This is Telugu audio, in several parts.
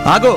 ఆగో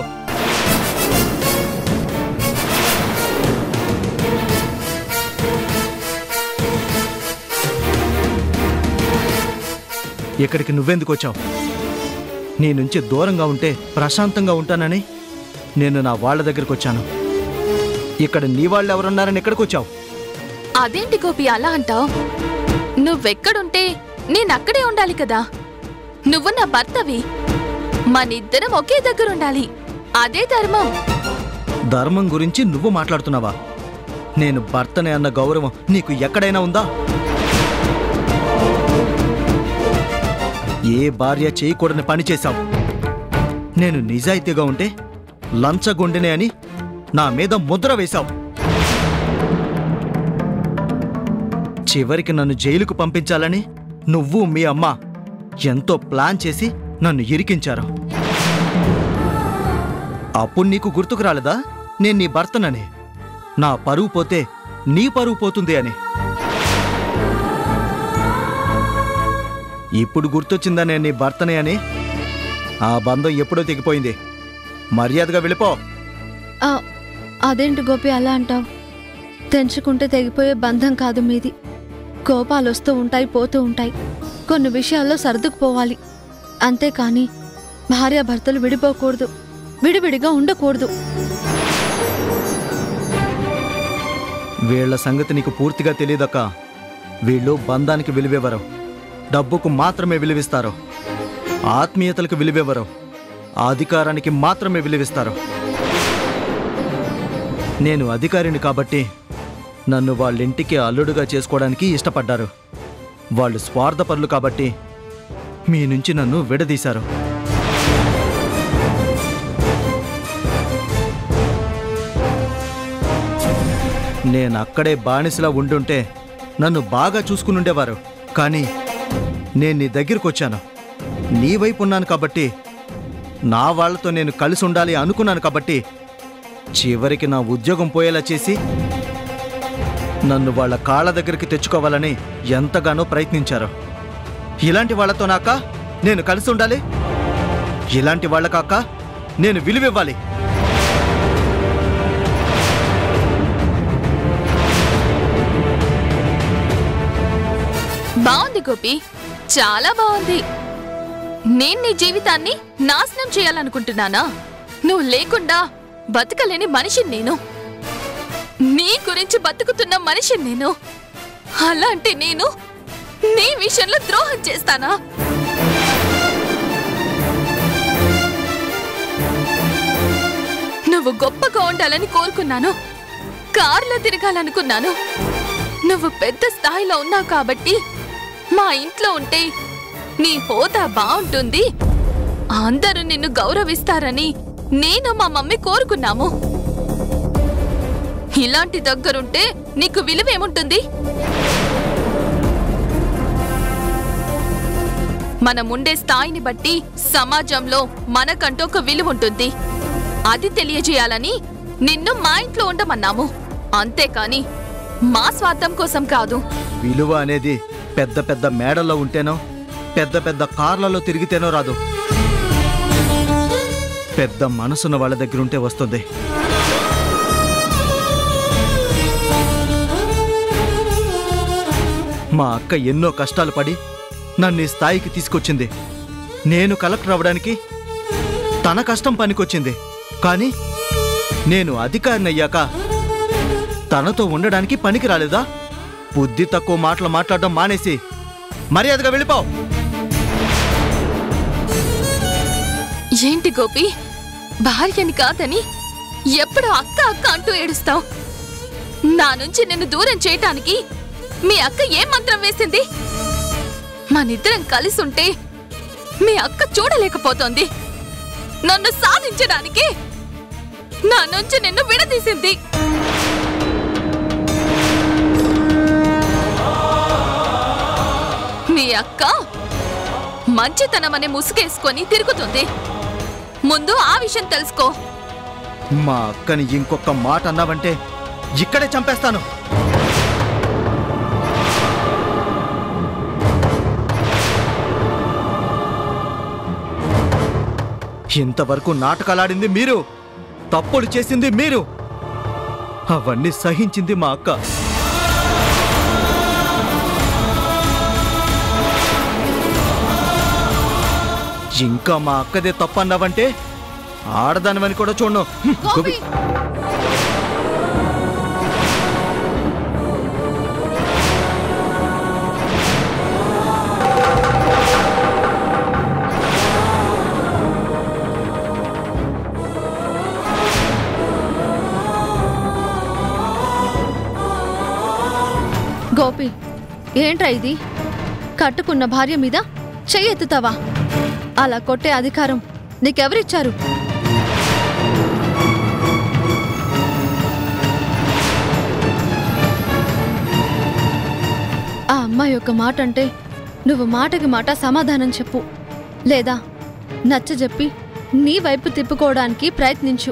ఇక్కడికి నువ్వెందుకు వచ్చావు నీ నుంచి దూరంగా ఉంటే ప్రశాంతంగా ఉంటానని నేను నా వాళ్ళ దగ్గరికి వచ్చాను ఇక్కడ నీ వాళ్ళు ఎవరున్నారని ఎక్కడికి వచ్చావు అదేంటి గోపి అలా అంటావు నువ్వెక్కడుంటే నేనక్కడే ఉండాలి కదా నువ్వు నా భర్తవి మనిద్దరం ఒకే దగ్గర ఉండాలి అదే ధర్మం ధర్మం గురించి నువ్వు మాట్లాడుతున్నావా నేను భర్తనే అన్న గౌరవం నీకు ఎక్కడైనా ఉందా ఏ భార్య చేయకూడని పని చేశావు నేను నిజాయితీగా ఉంటే లంచగొండినే అని నా మీద ముద్ర వేశావు చివరికి నన్ను జైలుకు పంపించాలని నువ్వు మీ అమ్మ ఎంతో ప్లాన్ చేసి నన్ను ఇరికించారు అప్పుడు నీకు గుర్తుకు రాలేదా నేను నీ భర్తనని నా పరువు పోతే నీ పరువు పోతుంది అని ఇప్పుడు గుర్తొచ్చిందా నేను నీ భర్తనే అని ఆ బంధం ఎప్పుడో తెగిపోయింది మర్యాదగా వెళ్ళిపో ఆ, అదేంటి గోపి అలా అంటావు తెంచుకుంటే తెగిపోయే బంధం కాదు మీది కోపాలు వస్తూ ఉంటాయి పోతూ ఉంటాయి కొన్ని విషయాల్లో సర్దుకుపోవాలి అంతేకాని భార్యాభర్తలు విడిపోకూడదు విడివిడిగా ఉండకూడదు వీళ్ళ సంగతి నీకు పూర్తిగా తెలియదక్క వీళ్ళు బంధానికి విలువెవరు డబ్బుకు మాత్రమే విలువిస్తారు ఆత్మీయతలకు విలువెవరు అధికారానికి మాత్రమే విలువిస్తారు నేను అధికారిని కాబట్టి నన్ను వాళ్ళింటికి అల్లుడుగా చేసుకోవడానికి ఇష్టపడ్డారు వాళ్ళు స్వార్థపరులు కాబట్టి మీ నుంచి నన్ను విడదీశారు నేను అక్కడే బానిసలా ఉండుంటే నన్ను బాగా చూసుకుని ఉండేవారు కానీ నేను నీ దగ్గరికి వచ్చాను నీ వైపు ఉన్నాను కాబట్టి నా వాళ్ళతో నేను కలిసి ఉండాలి అనుకున్నాను కాబట్టి చివరికి నా ఉద్యోగం పోయేలా చేసి నన్ను వాళ్ళ కాళ్ళ దగ్గరికి తెచ్చుకోవాలని ఎంతగానో ప్రయత్నించారు ఇలాంటి వాళ్ళతో నాక నేను కలిసి ఉండాలి ఇలాంటి వాళ్ళకాక నేను విలువివ్వాలి బాగుంది గోపి చాలా బాగుంది నేను నీ జీవితాన్ని నాశనం చేయాలనుకుంటున్నానా నువ్వు లేకుండా బతకలేని మనిషిని నేను నీ గురించి బతుకుతున్న మనిషిని నేను అలాంటి నేను నీ విషయంలో ద్రోహం చేస్తానా నువ్వు గొప్పగా ఉండాలని కోరుకున్నాను కారులో తిరగాలనుకున్నాను నువ్వు పెద్ద స్థాయిలో ఉన్నావు కాబట్టి మా ఇంట్లో ఉంటే నీ హోదా బాగుంటుంది అందరూ నిన్ను గౌరవిస్తారని నేను మా మమ్మీ కోరుకున్నాము ఇలాంటి దగ్గరుంటే నీకు విలువేముంటుంది మనం ఉండే స్థాయిని బట్టి సమాజంలో మనకంటూ ఒక విలువ ఉంటుంది అది తెలియజేయాలని నిన్ను మా ఇంట్లో ఉండమన్నాము అంతేకాని మా స్వార్థం కోసం కాదు విలువ అనేది పెద్ద పెద్ద మేడల్లో ఉంటేనో పెద్ద పెద్ద కార్లలో తిరిగితేనో రాదు పెద్ద మనసున్న వాళ్ళ దగ్గర ఉంటే వస్తుంది మా అక్క ఎన్నో కష్టాలు పడి నన్ను ఈ స్థాయికి తీసుకొచ్చింది నేను కలెక్టర్ అవ్వడానికి తన కష్టం పనికొచ్చింది కానీ నేను అధికారిని అయ్యాక తనతో ఉండడానికి పనికి రాలేదా బుద్ధి తక్కువ మాటలు మాట్లాడడం మానేసి మర్యాదగా వెళ్ళిపోవు ఏంటి గోపి భార్యని కాదని ఎప్పుడు అక్క అక్క అంటూ ఏడుస్తావు నా నుంచి నిన్ను దూరం చేయటానికి మీ అక్క ఏం మంత్రం వేసింది మనిద్దరం కలిసి ఉంటే మీ అక్క చూడలేకపోతోంది నన్ను సాధించడానికి నా నుంచి నిన్ను విడదీసింది మీ అక్క మంచితనం అనే ముసుగేసుకొని తిరుగుతుంది ముందు ఆ విషయం తెలుసుకో మా అక్కని ఇంకొక మాట అన్నావంటే ఇక్కడే చంపేస్తాను ఇంతవరకు నాటకాలాడింది మీరు తప్పులు చేసింది మీరు అవన్నీ సహించింది మా అక్క ఇంకా మా అక్కదే తప్పు అన్నావంటే ఆడదానివని కూడా చూడను హ్మ్, గోపి గోపి ఏంట్రా ఇది కట్టుకున్న భార్య మీద చెయ్యెత్తుతావా అలా కొట్టే అధికారం నీకెవరిచ్చారు ఆ అమ్మాయి యొక్క మాట అంటే నువ్వు మాటకి మాట సమాధానం చెప్పు లేదా నచ్చజెప్పి నీ వైపు తిప్పుకోవడానికి ప్రయత్నించు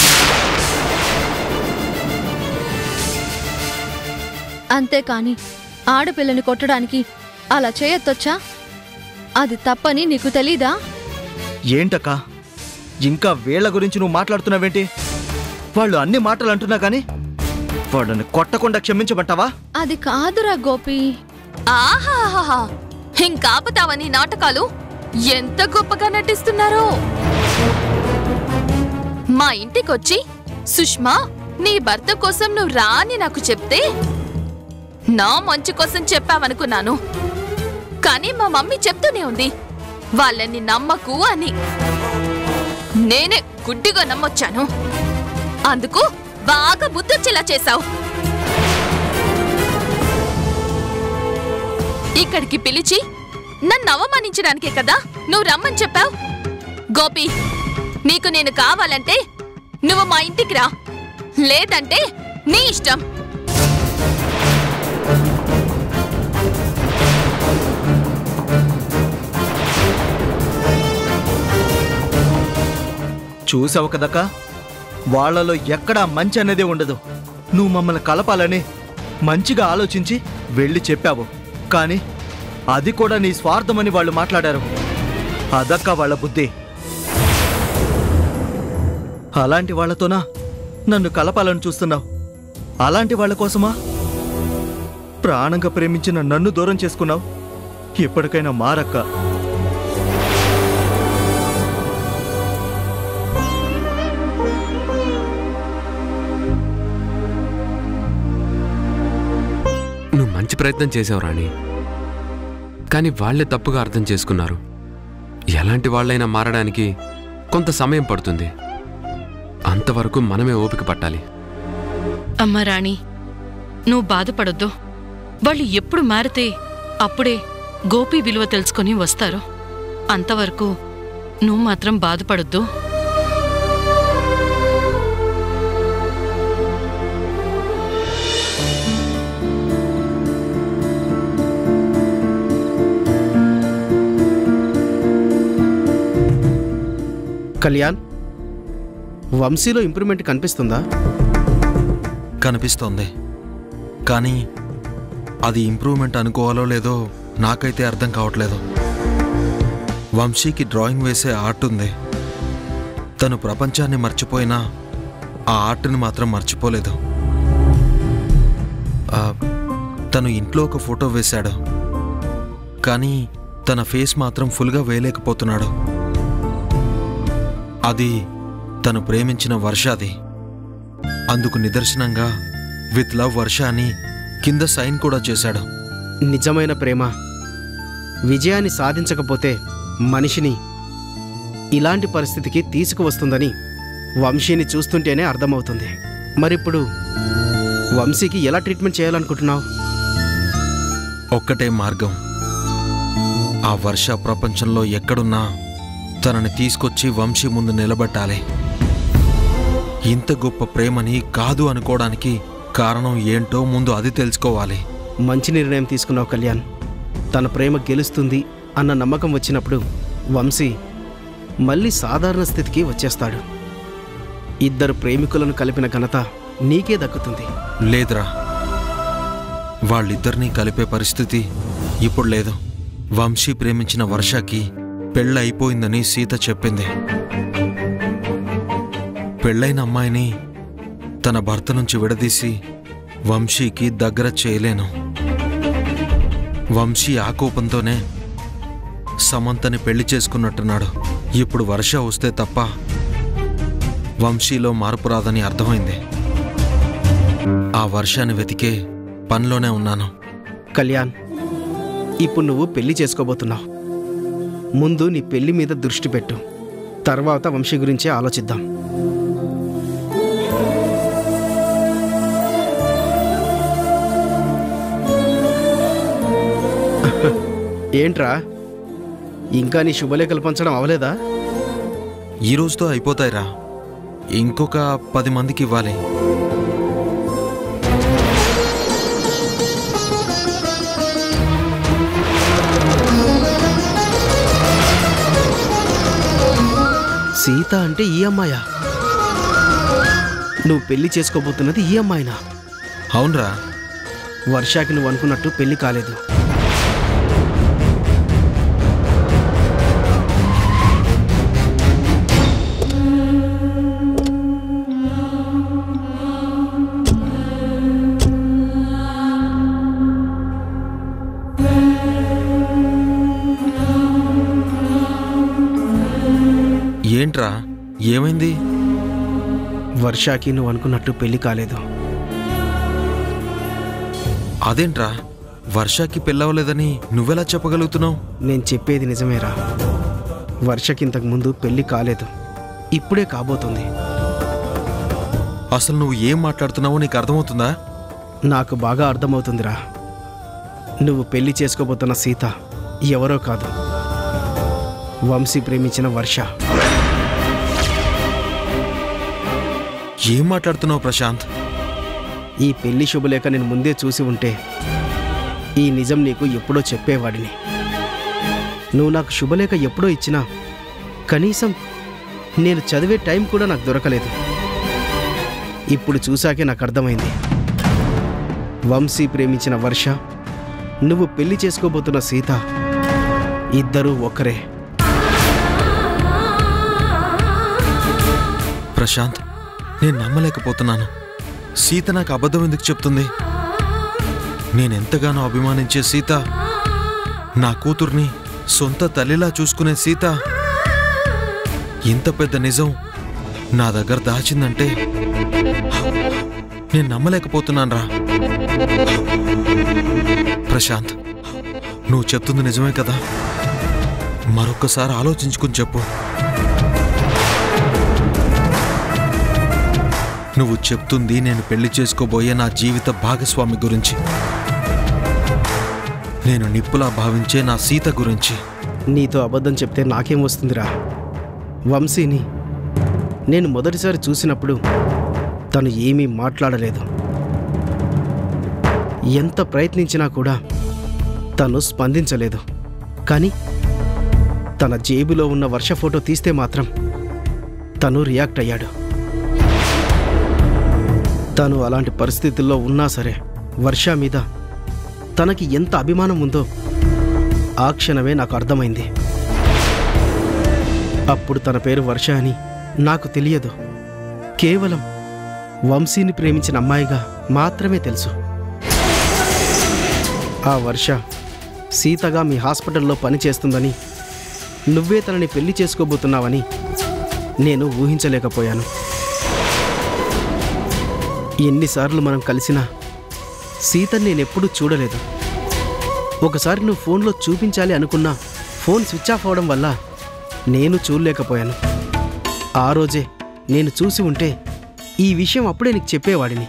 అంతేకాని ఆడపిల్లని కొట్టడానికి అలా చేయొత్తొచ్చా అది తప్పని నీకు తెలీదా ఏంటక్క ఇంకా వీళ్ళ గురించి నువ్వు మాట్లాడుతున్నావేంటి వాళ్ళు అన్ని మాటలు అంటున్నా కానీ వాళ్ళని కొట్టకుండా క్షమించమంటావా అది కాదురా గోపి ఆహాహాహా ఇంకాపుతావని నాటకాలు ఎంత గొప్పగా నటిస్తున్నారో మా ఇంటికొచ్చి సుష్మా నీ భర్త కోసం నువ్వు రా అని నాకు చెప్తే నా మంచి కోసం చెప్పావనుకున్నాను కానీ మా మమ్మీ చెప్తూనే ఉంది వాళ్ళని నమ్మకు అని నేనే గుడ్డిగా నమ్మొచ్చాను అందుకు బాగా బుద్ధొచ్చేలా చేశావు ఇక్కడికి పిలిచి నన్ను అవమానించడానికే కదా నువ్వు రమ్మని చెప్పావు గోపి నీకు నేను కావాలంటే నువ్వు మా ఇంటికి రా లేదంటే నీ ఇష్టం చూసావు కదక్క వాళ్ళలో ఎక్కడా మంచి అనేదే ఉండదు నువ్వు మమ్మల్ని కలపాలని మంచిగా ఆలోచించి వెళ్ళి చెప్పావు కానీ అది కూడా నీ స్వార్థమని వాళ్ళు మాట్లాడారు అదక్క వాళ్ళ బుద్ధి అలాంటి వాళ్ళతోనా నన్ను కలపాలని చూస్తున్నావు అలాంటి వాళ్ళ కోసమా ప్రాణంగా ప్రేమించిన నన్ను దూరం చేసుకున్నావు ఎప్పటికైనా మారక్క నువ్వు మంచి ప్రయత్నం చేసావు రాణి కానీ వాళ్ళే తప్పుగా అర్థం చేసుకున్నారు ఎలాంటి వాళ్ళైనా మారడానికి కొంత సమయం పడుతుంది అంతవరకు మనమే ఓపిక పట్టాలి అమ్మా రాణి నువ్వు బాధపడొద్దు వాళ్ళు ఎప్పుడు మారితే అప్పుడే గోపి విలువ తెలుసుకొని వస్తారు అంతవరకు నువ్వు మాత్రం బాధపడొద్దు కళ్యాణ్ వంశీలో ఇంప్రూవ్మెంట్ కనిపిస్తుందా కనిపిస్తోంది కానీ అది ఇంప్రూవ్మెంట్ అనుకోవాలో లేదో నాకైతే అర్థం కావట్లేదు వంశీకి డ్రాయింగ్ వేసే ఆర్ట్ ఉంది తను ప్రపంచాన్ని మర్చిపోయినా ఆ ఆర్ట్ని మాత్రం మర్చిపోలేదు ఆ, తను ఇంట్లో ఒక ఫోటో వేశాడు కానీ తన ఫేస్ మాత్రం ఫుల్గా వేయలేకపోతున్నాడు అది తను ప్రేమించిన వర్షాది అందుకు నిదర్శనంగా విత్ లవ్ వర్ష అని కింద సైన్ కూడా చేశాడు నిజమైన ప్రేమ విజయాన్ని సాధించకపోతే మనిషిని ఇలాంటి పరిస్థితికి తీసుకువస్తుందని వంశీని చూస్తుంటేనే అర్థమవుతుంది మరిప్పుడు వంశీకి ఎలా ట్రీట్మెంట్ చేయాలనుకుంటున్నావు ఒక్కటే మార్గం ఆ వర్ష ప్రపంచంలో ఎక్కడున్నా తనని తీసుకొచ్చి వంశీ ముందు నిలబెట్టాలి ఇంత గొప్ప ప్రేమని కాదు అనుకోవడానికి కారణం ఏంటో ముందు అది తెలుసుకోవాలి మంచి నిర్ణయం తీసుకున్నావు కళ్యాణ్ తన ప్రేమ గెలుస్తుంది అన్న నమ్మకం వచ్చినప్పుడు వంశీ మళ్ళీ సాధారణ స్థితికి వచ్చేస్తాడు ఇద్దరు ప్రేమికులను కలిపిన ఘనత నీకే దక్కుతుంది లేదురా వాళ్ళిద్దరినీ కలిపే పరిస్థితి ఇప్పుడు లేదు వంశీ ప్రేమించిన వర్షకి పెళ్ళి అయిపోయిందని సీత చెప్పింది పెళ్ళైన అమ్మాయిని తన భర్త నుంచి విడదీసి వంశీకి దగ్గర చేయలేను వంశీ ఆ కోపంతోనే సమంతని పెళ్లి చేసుకున్నట్టున్నాడు ఇప్పుడు వర్ష వస్తే తప్ప వంశీలో మార్పు రాదని అర్థమైంది ఆ వర్షాన్ని వెతికే పనిలోనే ఉన్నాను కళ్యాణ్ ఇప్పుడు నువ్వు పెళ్లి చేసుకోబోతున్నావు ముందు నీ పెళ్లి మీద దృష్టి పెట్టు తర్వాత వంశీ గురించే ఆలోచిద్దాం ఏంట్రా ఇంకా నీ శుభలేఖలు పంచడం అవలేదా ఈ రోజుతో అయిపోతాయిరా ఇంకొక పది మందికి ఇవ్వాలి సీత అంటే ఈ అమ్మాయా నువ్వు పెళ్లి చేసుకోబోతున్నది ఈ అమ్మాయినా అవునరా వర్షాకి నువ్వు అనుకున్నట్టు పెళ్లి కాలేదు ఏంట్రా ఏమైంది వర్షాకి నువ్వు అనుకున్నట్టు పెళ్లి కాలేదు అదేంట్రా వర్షాకి పెళ్ళవలేదని నువ్వెలా చెప్పగలుగుతున్నావు నేను చెప్పేది నిజమేరా వర్షకి ఇంతకు ముందు పెళ్లి కాలేదు ఇప్పుడే కాబోతుంది అసలు నువ్వు ఏం మాట్లాడుతున్నావో నీకు అర్థమవుతుందా నాకు బాగా అర్థమవుతుందిరా నువ్వు పెళ్లి చేసుకోబోతున్న సీత ఎవరో కాదు వంశీ ప్రేమించిన వర్ష ఏం మాట్లాడుతున్నావు ప్రశాంత్ ఈ పెళ్లి శుభలేఖ నేను ముందే చూసి ఉంటే ఈ నిజం నీకు ఎప్పుడో చెప్పేవాడిని నువ్వు నాకు శుభలేఖ ఎప్పుడో ఇచ్చినా కనీసం నేను చదివే టైం కూడా నాకు దొరకలేదు ఇప్పుడు చూశాకే నాకు అర్థమైంది వంశీ ప్రేమించిన వర్ష నువ్వు పెళ్లి చేసుకోబోతున్న సీత ఇద్దరూ ఒకరే ప్రశాంత్ నేను నమ్మలేకపోతున్నాను సీత నాకు అబద్ధం ఎందుకు చెప్తుంది నేనెంతగానో అభిమానించే సీత నా కూతుర్ని సొంత తల్లిలా చూసుకునే సీత ఇంత పెద్ద నిజం నా దగ్గర దాచిందంటే నేను నమ్మలేకపోతున్నాను రా ప్రశాంత్ నువ్వు చెప్తుంది నిజమే కదా మరొక్కసారి ఆలోచించుకుని చెప్పు నువ్వు చెప్తుంది నేను పెళ్లి చేసుకోబోయే నా జీవిత భాగస్వామి గురించి నేను నిప్పులా భావించే నా సీత గురించి నీతో అబద్ధం చెప్తే నాకేం వస్తుందిరా వంశీని నేను మొదటిసారి చూసినప్పుడు తను ఏమీ మాట్లాడలేదు ఎంత ప్రయత్నించినా కూడా తను స్పందించలేదు కానీ తన జేబులో ఉన్న వర్ష ఫోటో తీస్తే మాత్రం తను రియాక్ట్ అయ్యాడు తను అలాంటి పరిస్థితుల్లో ఉన్నా సరే వర్ష మీద తనకి ఎంత అభిమానం ఉందో ఆ క్షణమే నాకు అర్థమైంది అప్పుడు తన పేరు వర్ష అని నాకు తెలియదు కేవలం వంశీని ప్రేమించిన అమ్మాయిగా మాత్రమే తెలుసు ఆ వర్ష సీతగా మీ హాస్పిటల్లో పనిచేస్తుందని నువ్వే తనని పెళ్లి చేసుకోబోతున్నావని నేను ఊహించలేకపోయాను ఎన్నిసార్లు మనం కలిసినా సీతని నేనెప్పుడూ చూడలేదు ఒకసారి నువ్వు ఫోన్లో చూపించాలి అనుకున్నా ఫోన్ స్విచ్ ఆఫ్ అవడం వల్ల నేను చూడలేకపోయాను ఆ రోజే నేను చూసి ఉంటే ఈ విషయం అప్పుడే నీకు చెప్పేవాడిని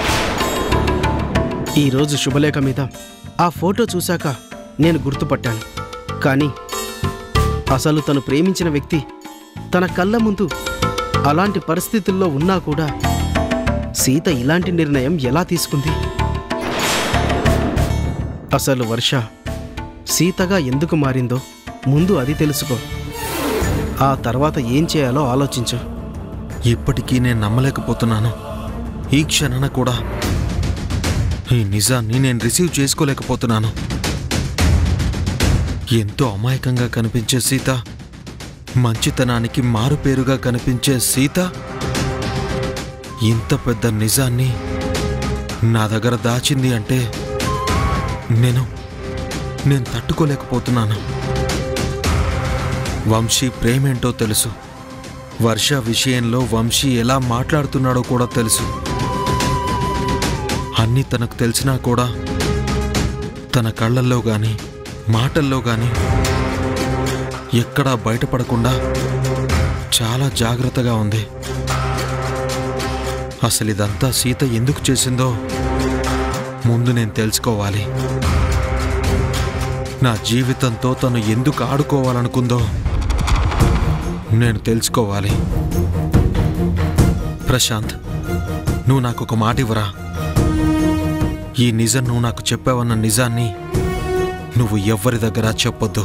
ఈరోజు శుభలేఖ మీద ఆ ఫోటో చూశాక నేను గుర్తుపట్టాను కానీ అసలు తను ప్రేమించిన వ్యక్తి తన కళ్ళ ముందు అలాంటి పరిస్థితుల్లో ఉన్నా కూడా సీత ఇలాంటి నిర్ణయం ఎలా తీసుకుంది అసలు వర్ష సీతగా ఎందుకు మారిందో ముందు అది తెలుసుకో ఆ తర్వాత ఏం చేయాలో ఆలోచించు ఇప్పటికీ నేను నమ్మలేకపోతున్నాను ఈ క్షణన కూడా ఈ నిజాన్ని నేను రిసీవ్ చేసుకోలేకపోతున్నాను ఎంతో అమాయకంగా కనిపించే సీత మంచితనానికి మారుపేరుగా కనిపించే సీత ఇంత పెద్ద నిజాన్ని నా దగ్గర దాచింది అంటే నేను నేను తట్టుకోలేకపోతున్నాను వంశీ ప్రేమేంటో తెలుసు వర్ష విషయంలో వంశీ ఎలా మాట్లాడుతున్నాడో కూడా తెలుసు అన్నీ తనకు తెలిసినా కూడా తన కళ్ళల్లో గాని మాటల్లో గాని ఎక్కడా బయటపడకుండా చాలా జాగ్రత్తగా ఉంది అసలు ఇదంతా సీత ఎందుకు చేసిందో ముందు నేను తెలుసుకోవాలి నా జీవితంతో తను ఎందుకు ఆడుకోవాలనుకుందో నేను తెలుసుకోవాలి ప్రశాంత్ నువ్వు నాకు ఒక మాట ఇవ్వరా ఈ నిజం నువ్వు నాకు చెప్పావన్న నిజాన్ని నువ్వు ఎవ్వరి దగ్గర చెప్పొద్దు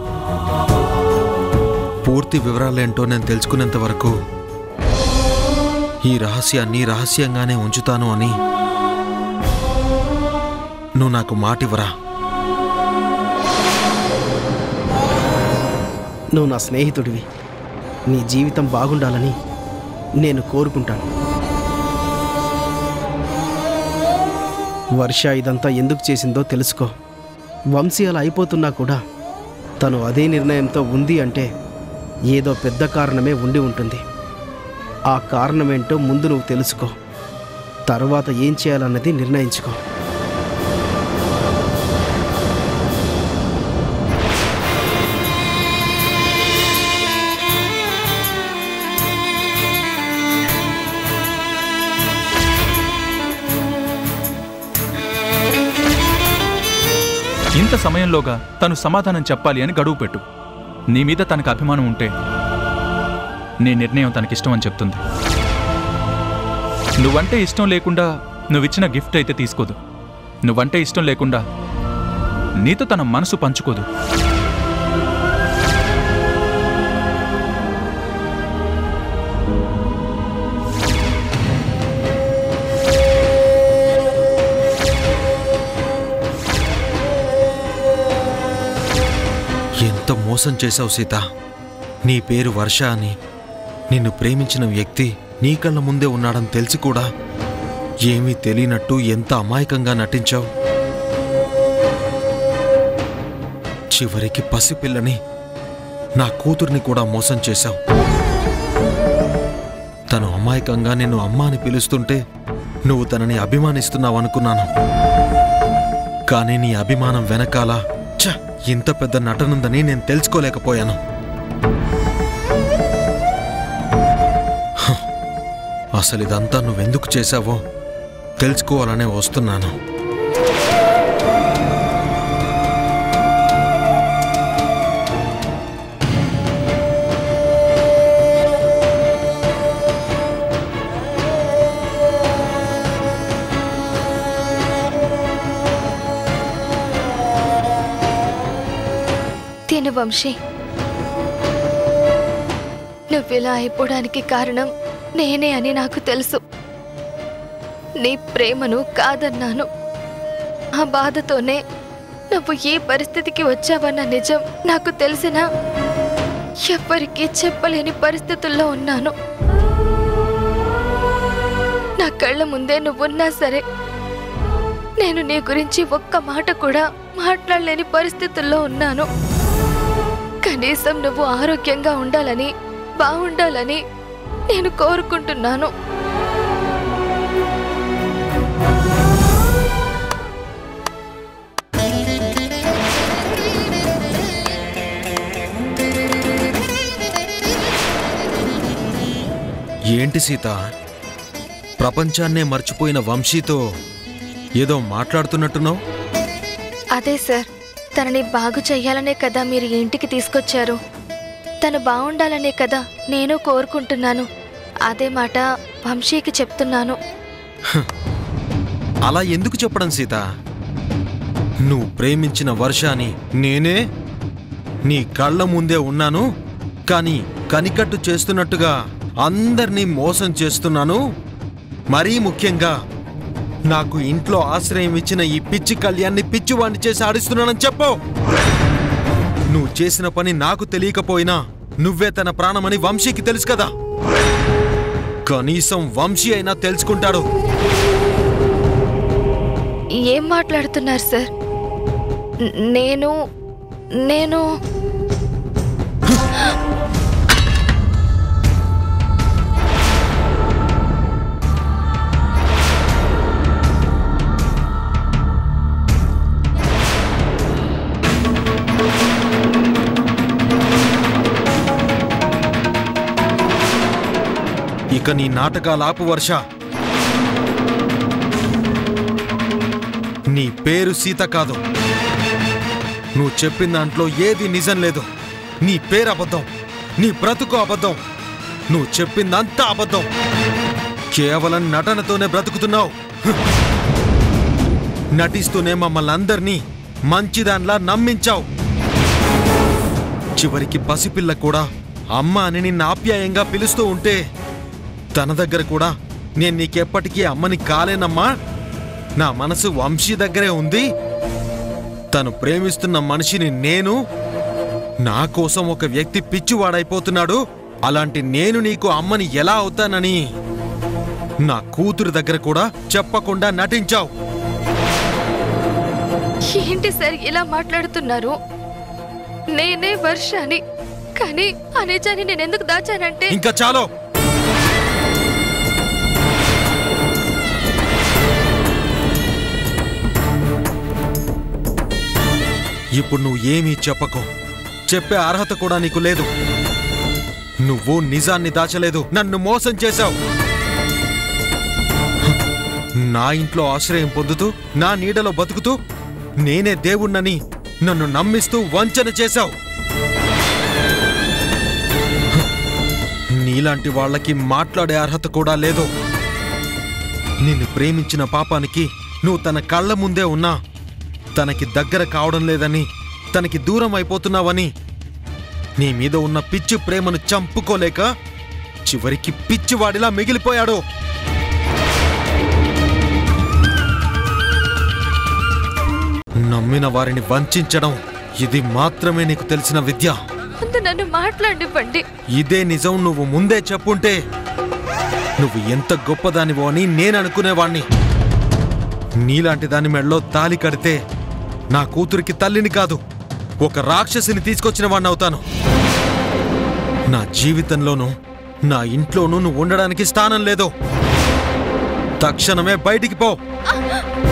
పూర్తి వివరాలేంటో నేను తెలుసుకునేంత వరకు ఈ రహస్యాన్ని రహస్యంగానే ఉంచుతాను అని నువ్వు నాకు మాటివ్వరా నువ్వు నా స్నేహితుడివి నీ జీవితం బాగుండాలని నేను కోరుకుంటాను వర్ష ఇదంతా ఎందుకు చేసిందో తెలుసుకో వంశీ అలా అయిపోతున్నా కూడా తను అదే నిర్ణయంతో ఉంది అంటే ఏదో పెద్ద కారణమే ఉండి ఉంటుంది ఆ కారణమేంటో ముందు నువ్వు తెలుసుకో తర్వాత ఏం చేయాలన్నది నిర్ణయించుకో ఇంత సమయంలోగా తను సమాధానం చెప్పాలి అని గడువు పెట్టు నీ మీద తనకు అభిమానం ఉంటే నీ నిర్ణయం తనకిష్టం అని చెప్తుంది నువ్వంటే ఇష్టం లేకుండా నువ్విచ్చిన గిఫ్ట్ అయితే తీసుకోదు నువ్వంటే ఇష్టం లేకుండా నీతో తన మనసు పంచుకోదు ఎంత మోసం చేశావు సీత నీ పేరు వర్ష అని నిన్ను ప్రేమించిన వ్యక్తి నీ కళ్ళ ముందే ఉన్నాడని తెలిసి కూడా ఏమీ తెలియనట్టు ఎంత అమాయకంగా నటించావు చివరికి పసిపిల్లని నా కూతుర్ని కూడా మోసం చేశావు తను అమాయకంగా నిన్ను అమ్మ అని పిలుస్తుంటే నువ్వు తనని అభిమానిస్తున్నావు అనుకున్నాను కానీ నీ అభిమానం వెనకాల ఛ ఇంత పెద్ద నటనుందని నేను తెలుసుకోలేకపోయాను హ, అసలు ఇదంతా నువ్వెందుకు చేశావో తెలుసుకోవాలనే వస్తున్నాను తిను వంశీ నువ్విలా అయిపోవడానికి కారణం నేనే అని నాకు తెలుసు నీ ప్రేమను కాదన్నాను ఆ బాధతోనే నువ్వు ఏ పరిస్థితికి వచ్చావన్న నిజం నాకు తెలిసినా ఎవ్వరికీ చెప్పలేని పరిస్థితుల్లో ఉన్నాను నా కళ్ళ ముందే నువ్వున్నా సరే నేను నీ గురించి ఒక్క మాట కూడా మాట్లాడలేని పరిస్థితుల్లో ఉన్నాను కనీసం నువ్వు ఆరోగ్యంగా ఉండాలని బాగుండాలని నేను కోరుకుంటున్నాను ఏంటి సీత ప్రపంచాన్నే మర్చిపోయిన వంశీతో ఏదో మాట్లాడుతున్నట్టున్నావు అదే సార్ తనని బాగు చెయ్యాలనే కదా మీరు ఈ ఇంటికి తీసుకొచ్చారు తను బాగుండాలనే కదా నేను కోరుకుంటున్నాను అదే మాట వంశీకి చెప్తున్నాను అలా ఎందుకు చెప్పడం సీత నువ్వు ప్రేమించిన వర్షాని నేనే నీ కళ్ళ ముందే ఉన్నాను కానీ కనికట్టు చేస్తున్నట్టుగా అందర్నీ మోసం చేస్తున్నాను మరీ ముఖ్యంగా నాకు ఇంట్లో ఆశ్రయం ఇచ్చిన ఈ పిచ్చి కళ్యాణ్ని పిచ్చివాణ్ణి చేసి ఆడిస్తున్నానని చెప్పు నువ్వు చేసిన పని నాకు తెలియకపోయినా నువ్వే తన ప్రాణమని వంశీకి తెలుసు కదా కనీసం వంశీ అయినా తెలుసుకుంటాడు ఏం మాట్లాడుతున్నారు సార్ న- నేను నేను ఇక నీ నాటకాల ఆపు వర్ష నీ పేరు సీత కాదు నువ్వు చెప్పిన దాంట్లో ఏది నిజం లేదు నీ పేరు అబద్ధం నీ బ్రతుకు అబద్ధం నువ్వు చెప్పిందంతా అబద్ధం కేవలం నటనతోనే బ్రతుకుతున్నావు హ్. నటిస్తూనే మమ్మల్ని అందరినీ మంచిదాన్లా నమ్మించావు చివరికి పసిపిల్ల కూడా అమ్మ అని నిన్ను ఆప్యాయంగా పిలుస్తూ ఉంటే తన దగ్గర కూడా నేను నీకెప్పటికీ అమ్మని కాలేనమ్మా నా మనసు వంశీ దగ్గరే ఉంది తను ప్రేమిస్తున్న మనిషిని నేను నా కోసం ఒక వ్యక్తి పిచ్చివాడైపోతున్నాడు అలాంటి నేను నీకు అమ్మని ఎలా అవుతానని నా కూతురు దగ్గర కూడా చెప్పకుండా నటించావు ఏంటి సార్ ఇలా మాట్లాడుతున్నారు నేనే వర్షాని కానీ ఆ నిజాన్ని నేను ఎందుకు దాచానంటే ఇంకా చాలో ఇప్పుడు నువ్వు ఏమీ చెప్పకు చెప్పే అర్హత కూడా నీకు లేదు నువ్వు నిజాన్ని దాచలేదు నన్ను మోసం చేశావు నా ఇంట్లో ఆశ్రయం పొందుతూ నా నీడలో బతుకుతూ నేనే దేవుణ్ణని నన్ను నమ్మిస్తూ వంచన చేశావు నీలాంటి వాళ్ళకి మాట్లాడే అర్హత కూడా లేదు నిన్ను ప్రేమించిన పాపానికి నువ్వు తన కళ్ళ ముందే ఉన్నా తనకి దగ్గర కావడం లేదని తనకి దూరం అయిపోతున్నావని నీ మీద ఉన్న పిచ్చి ప్రేమను చంపుకోలేక చివరికి పిచ్చివాడిలా మిగిలిపోయాడు నమ్మిన వారిని వంచడం ఇది మాత్రమే నీకు తెలిసిన విద్య ముందు నన్ను మాట్లాడివ్వండి ఇదే నిజం నువ్వు ముందే చెప్పుంటే నువ్వు ఎంత గొప్పదానివో అని నేను అనుకునేవాణ్ణి నీలాంటి దాని మెడలో తాలి కడితే నా కూతురికి తల్లిని కాదు ఒక రాక్షసిని తీసుకొచ్చిన వాడిని అవుతాను నా జీవితంలోనూ నా ఇంట్లోనూ నువ్వు ఉండడానికి స్థానం లేదు తక్షణమే బయటికి పో ఆ!